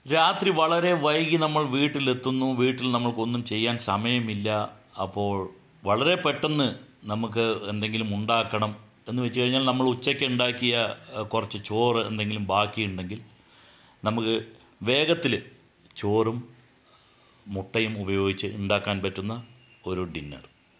രാത്രി വളരെ വൈകി നമ്മൾ വീട്ടിലെത്തുന്നു വീട്ടിൽ നമ്മൾക്കൊന്നും ചെയ്യാൻ സമയമില്ല അപ്പോൾ വളരെ പെട്ടെന്ന് നമുക്ക് എന്തെങ്കിലും ഉണ്ടാക്കണം എന്ന് വെച്ച് കഴിഞ്ഞാൽ നമ്മൾ ഉച്ചയ്ക്ക് ഉണ്ടാക്കിയ ഏഹ്, കുറച്ച് ചോറ് എന്തെങ്കിലും ബാക്കിയുണ്ടെങ്കിൽ നമുക്ക് വേഗത്തിൽ ചോറും മുട്ടയും ഉപയോഗിച്ച് ഉണ്ടാക്കാൻ പറ്റുന്ന ഒരു ഡിന്നർ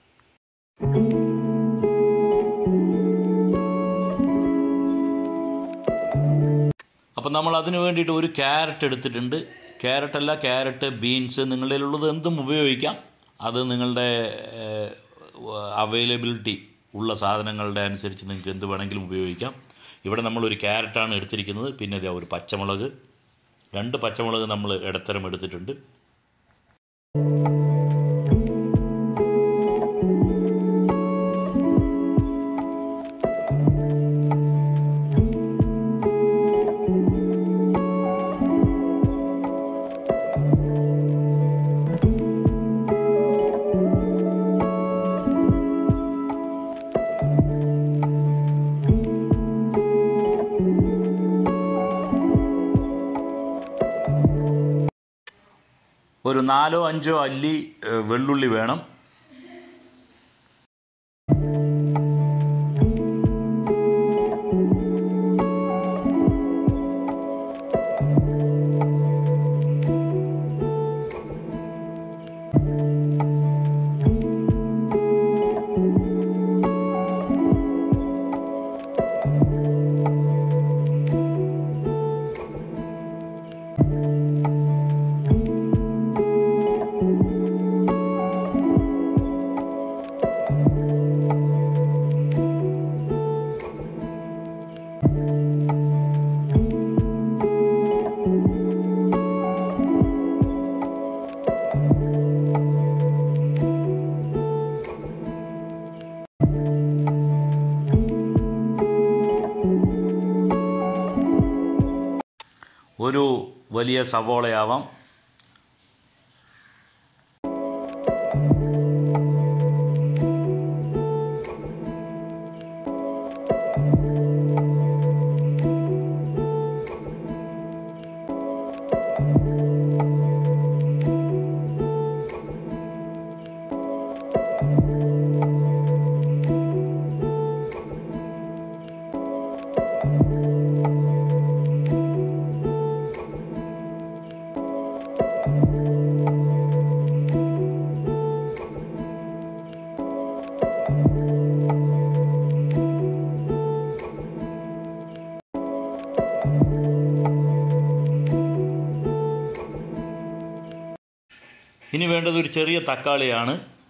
അപ്പം നമ്മൾ അതിന് വേണ്ടിയിട്ട് ഒരു ക്യാരറ്റ് എടുത്തിട്ടുണ്ട് ക്യാരറ്റ് അല്ല ക്യാരറ്റ് ബീൻസ് നിങ്ങളുടെ ഉള്ളത് എന്തും ഉപയോഗിക്കാം അത് നിങ്ങളുടെ അവൈലബിലിറ്റി ഉള്ള സാധനങ്ങളുടെ അനുസരിച്ച് നിങ്ങൾക്ക് എന്ത് വേണമെങ്കിലും ഉപയോഗിക്കാം ഇവിടെ നമ്മളൊരു ക്യാരറ്റാണ് എടുത്തിരിക്കുന്നത് പിന്നെ ഇതാ ഒരു പച്ചമുളക് രണ്ട് പച്ചമുളക് നമ്മൾ ഇടത്തരം എടുത്തിട്ടുണ്ട് ഒരു നാലോ അഞ്ചോ അല്ലി ഏഹ്, വെള്ളുള്ളി വേണം ഒരു വലിയ സവോളയാവാം ഇനി വേണ്ടത് ഒരു ചെറിയ തക്കാളിയാണ്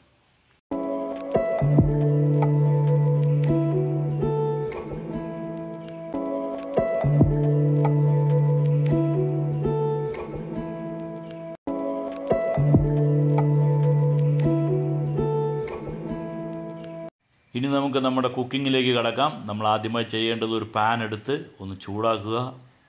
ഇനി നമുക്ക് നമ്മുടെ കുക്കിങ്ങിലേക്ക് കടക്കാം നമ്മൾ ആദ്യമായി ചെയ്യേണ്ടത് ഒരു പാൻ എടുത്ത് ഒന്ന് ചൂടാക്കുക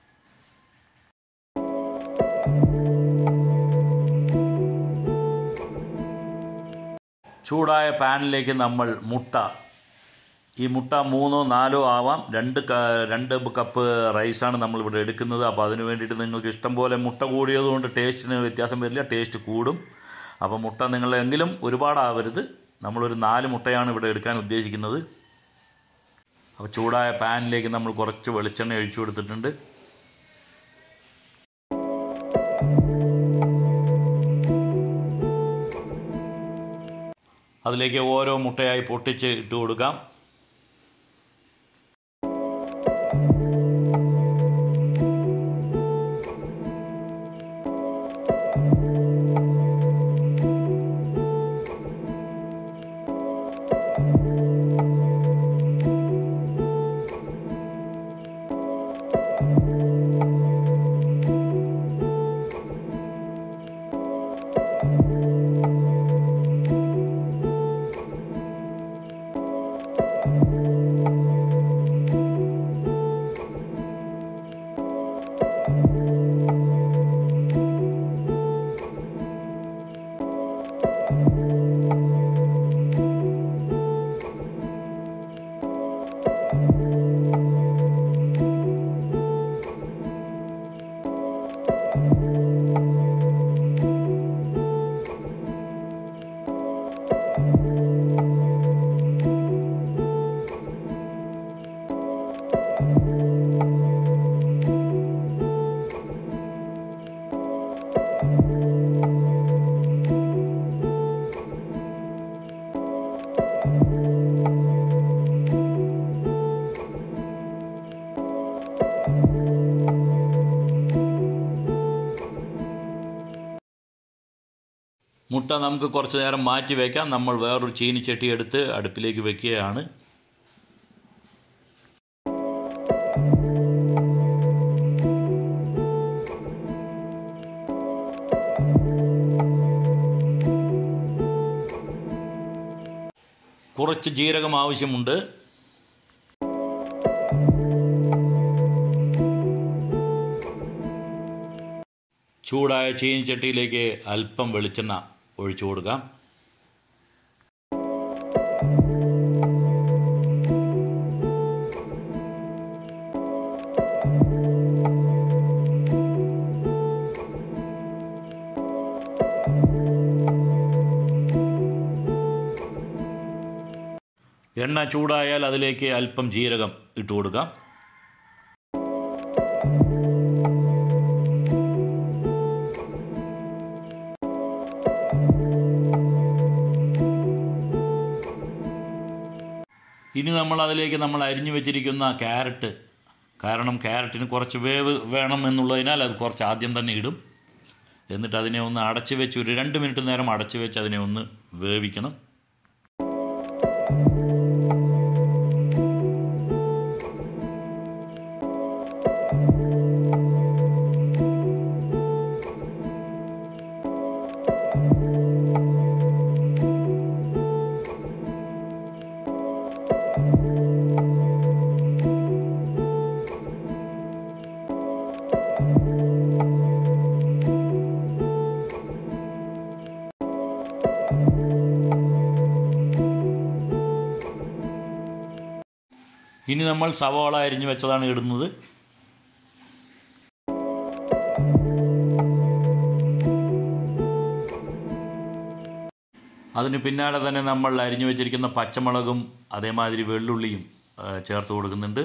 ചൂടായ പാനിലേക്ക് നമ്മൾ മുട്ട ഈ മുട്ട മൂന്നോ നാലോ ആവാം രണ്ട് ക- രണ്ട് കപ്പ് റൈസാണ് നമ്മളിവിടെ എടുക്കുന്നത് അപ്പോൾ അതിന് വേണ്ടിയിട്ട് നിങ്ങൾക്ക് ഇഷ്ടം പോലെ മുട്ട കൂടിയതുകൊണ്ട് ടേസ്റ്റിന് വ്യത്യാസം വരില്ല ടേസ്റ്റ് കൂടും അപ്പോൾ മുട്ട നിങ്ങളെങ്കിലും ഒരുപാടാവരുത് നമ്മളൊരു നാല് മുട്ടയാണ് ഇവിടെ എടുക്കാൻ ഉദ്ദേശിക്കുന്നത് അപ്പോൾ ചൂടായ പാനിലേക്ക് നമ്മൾ കുറച്ച് വെളിച്ചെണ്ണ ഒഴിച്ചു കൊടുത്തിട്ടുണ്ട് അതിലേക്ക് ഓരോ മുട്ടയായി പൊട്ടിച്ച് ഇട്ട് കൊടുക്കാം മുട്ട നമുക്ക് കുറച്ച് നേരം മാറ്റി വയ്ക്കാം നമ്മൾ വേറൊരു ചീനിച്ചട്ടി എടുത്ത് അടുപ്പിലേക്ക് വെക്കുകയാണ് കുറച്ച് ജീരകം ആവശ്യമുണ്ട് ചൂടായ ചീനിച്ചട്ടിയിലേക്ക് അല്പം വെളിച്ചെണ്ണ ഒഴിച്ചു കൊടുക്കാം എണ്ണ ചൂടായാൽ അതിലേക്ക് അല്പം ജീരകം ഇട്ട് കൊടുക്കാം ഇനി നമ്മൾ അതിലേക്ക് നമ്മൾ അരിഞ്ഞു വെച്ചിരിക്കുന്ന ക്യാരറ്റ് കാരണം ക്യാരറ്റിന് കുറച്ച് വേവ് വേണം എന്നുള്ളതിനാൽ അത് കുറച്ച് ആദ്യം തന്നെ ഇടും എന്നിട്ട് അതിനെ ഒന്ന് അടച്ചു വെച്ച് ഒരു രണ്ട് മിനിറ്റ് നേരം അടച്ചു വെച്ച് അതിനെ ഒന്ന് വേവിക്കണം ഇനി നമ്മൾ സവാള അരിഞ്ഞു വെച്ചതാണ് ഇടുന്നത് അതിന് പിന്നാലെ തന്നെ നമ്മൾ അരിഞ്ഞു വെച്ചിരിക്കുന്ന പച്ചമുളകും അതേമാതിരി വെള്ളുള്ളിയും ആ, ചേർത്ത് കൊടുക്കുന്നുണ്ട്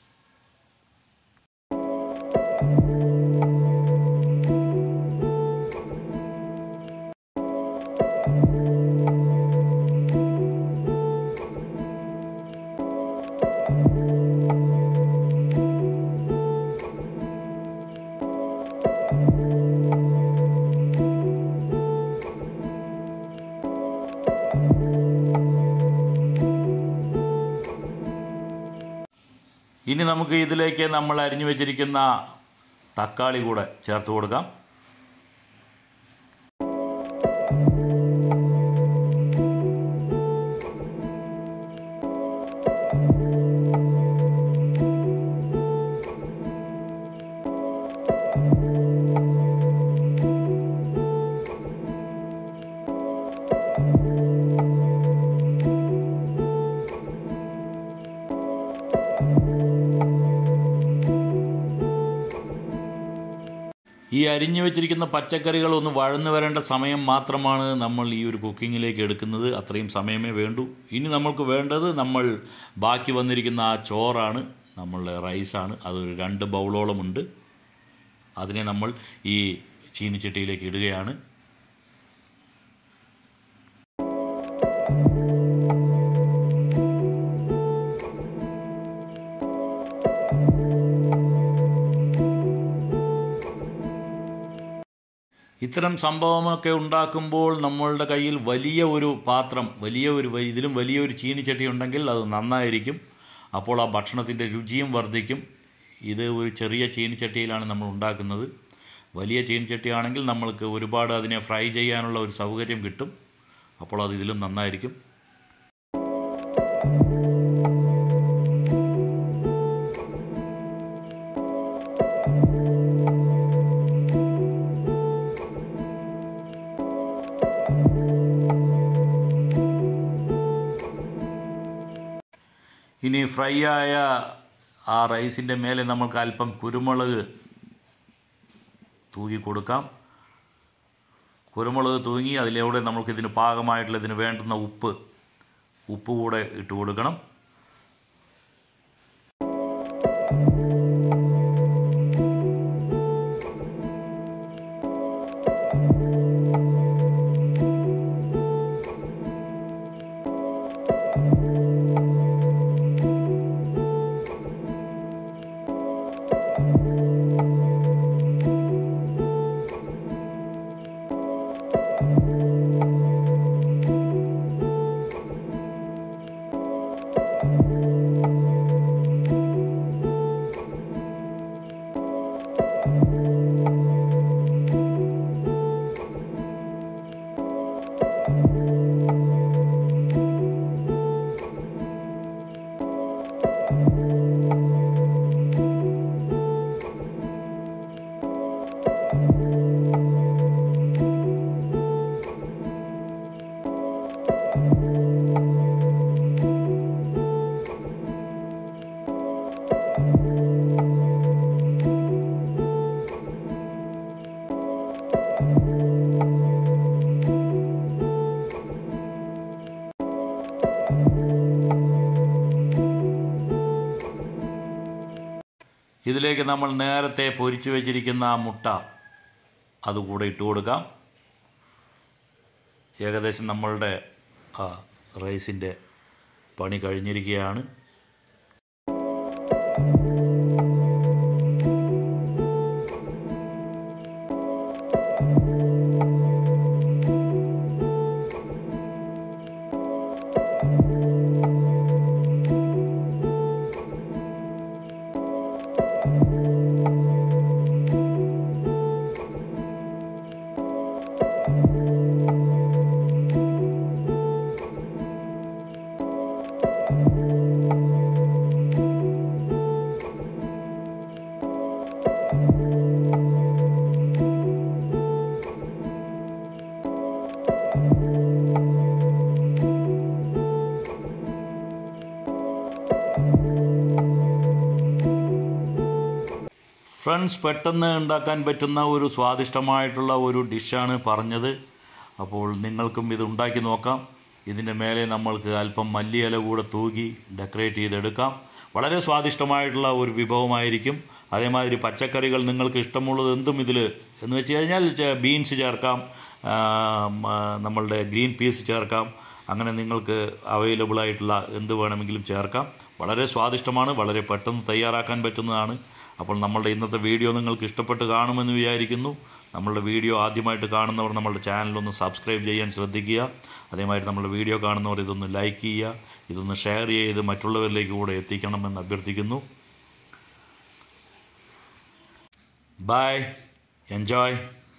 ഇനി നമുക്ക് ഇതിലേക്ക് നമ്മൾ അരിഞ്ഞു വെച്ചിരിക്കുന്ന തക്കാളി കൂടെ ചേർത്ത് കൊടുക്കാം ഈ അരിഞ്ഞു വെച്ചിരിക്കുന്ന പച്ചക്കറികൾ ഒന്ന് വഴന്നു വരേണ്ട സമയം മാത്രമാണ് നമ്മൾ ഈ ഒരു കുക്കിങ്ങിലേക്ക് എടുക്കുന്നത് അത്രയും സമയമേ വേണ്ടൂ ഇനി നമ്മൾക്ക് വേണ്ടത് നമ്മൾ ബാക്കി വന്നിരിക്കുന്ന ആ ചോറാണ് നമ്മളുടെ റൈസാണ് അതൊരു രണ്ട് ബൗളോളമുണ്ട് അതിനെ നമ്മൾ ഈ ചീനിച്ചട്ടിയിലേക്ക് ഇടുകയാണ് ഇത്തരം സംഭവമൊക്കെ ഉണ്ടാക്കുമ്പോൾ നമ്മളുടെ കയ്യിൽ വലിയ ഒരു പാത്രം വലിയ ഒരു വ- ഇതിലും വലിയ ഒരു ചീനിച്ചട്ടി ഉണ്ടെങ്കിൽ അത് നന്നായിരിക്കും അപ്പോൾ ആ ഭക്ഷണത്തിൻ്റെ രുചിയും വർദ്ധിക്കും ഇത് ഒരു ചെറിയ ചീനിച്ചട്ടിയിലാണ് നമ്മൾ ഉണ്ടാക്കുന്നത് വലിയ ചീനിച്ചട്ടിയാണെങ്കിൽ നമ്മൾക്ക് ഒരുപാട് അതിനെ ഫ്രൈ ചെയ്യാനുള്ള ഒരു സൗകര്യം കിട്ടും അപ്പോൾ അത് ഇതിലും നന്നായിരിക്കും ഇനി ഫ്രൈ ആയ ആ റൈസിൻ്റെ മേലെ നമുക്ക് അല്പം കുരുമുളക് തൂകി കൊടുക്കാം കുരുമുളക് തൂങ്ങി അതിലൂടെ നമുക്ക് ഇതിന് പാകമായിട്ടുള്ള ഇതിന് വേണ്ടുന്ന ഉപ്പ് ഉപ്പ് കൂടെ ഇട്ട് കൊടുക്കണം ഇതിലേക്ക് നമ്മൾ നേരത്തെ പൊരിച്ചു വെച്ചിരിക്കുന്ന ആ മുട്ട അതുകൂടെ ഇട്ട് കൊടുക്കാം ഏകദേശം നമ്മളുടെ ആ റൈസിൻ്റെ പണി കഴിഞ്ഞിരിക്കുകയാണ് ഫ്രണ്ട്സ് പെട്ടെന്ന് ഉണ്ടാക്കാൻ പറ്റുന്ന ഒരു സ്വാദിഷ്ടമായിട്ടുള്ള ഒരു ഡിഷാണ് പറഞ്ഞത് അപ്പോൾ നിങ്ങൾക്കും ഇത് ഉണ്ടാക്കി നോക്കാം ഇതിൻ്റെ മേലെ നമ്മൾക്ക് അല്പം മല്ലിയില കൂടെ തൂകി ഡെക്കറേറ്റ് ചെയ്തെടുക്കാം വളരെ സ്വാദിഷ്ടമായിട്ടുള്ള ഒരു വിഭവമായിരിക്കും അതേമാതിരി പച്ചക്കറികൾ നിങ്ങൾക്ക് ഇഷ്ടമുള്ളത് എന്തും ഇതിൽ എന്ന് വെച്ച് കഴിഞ്ഞാൽ ബീൻസ് ചേർക്കാം ആ, മ, നമ്മളുടെ ഗ്രീൻ പീസ് ചേർക്കാം അങ്ങനെ നിങ്ങൾക്ക് അവൈലബിൾ ആയിട്ടുള്ള എന്ത് വേണമെങ്കിലും ചേർക്കാം വളരെ സ്വാദിഷ്ടമാണ് വളരെ പെട്ടെന്ന് തയ്യാറാക്കാൻ പറ്റുന്നതാണ് അപ്പോൾ നമ്മളുടെ ഇന്നത്തെ വീഡിയോ നിങ്ങൾക്ക് ഇഷ്ടപ്പെട്ട് കാണുമെന്ന് വിചാരിക്കുന്നു നമ്മളുടെ വീഡിയോ ആദ്യമായിട്ട് കാണുന്നവർ നമ്മളുടെ ചാനലൊന്ന് സബ്സ്ക്രൈബ് ചെയ്യാൻ ശ്രദ്ധിക്കുക അതേമാതിരി നമ്മളുടെ വീഡിയോ കാണുന്നവർ ഇതൊന്ന് ലൈക്ക് ചെയ്യുക ഇതൊന്ന് ഷെയർ ചെയ്ത് മറ്റുള്ളവരിലേക്ക് കൂടെ എത്തിക്കണമെന്ന് അഭ്യർത്ഥിക്കുന്നു ബൈ എൻജോയ്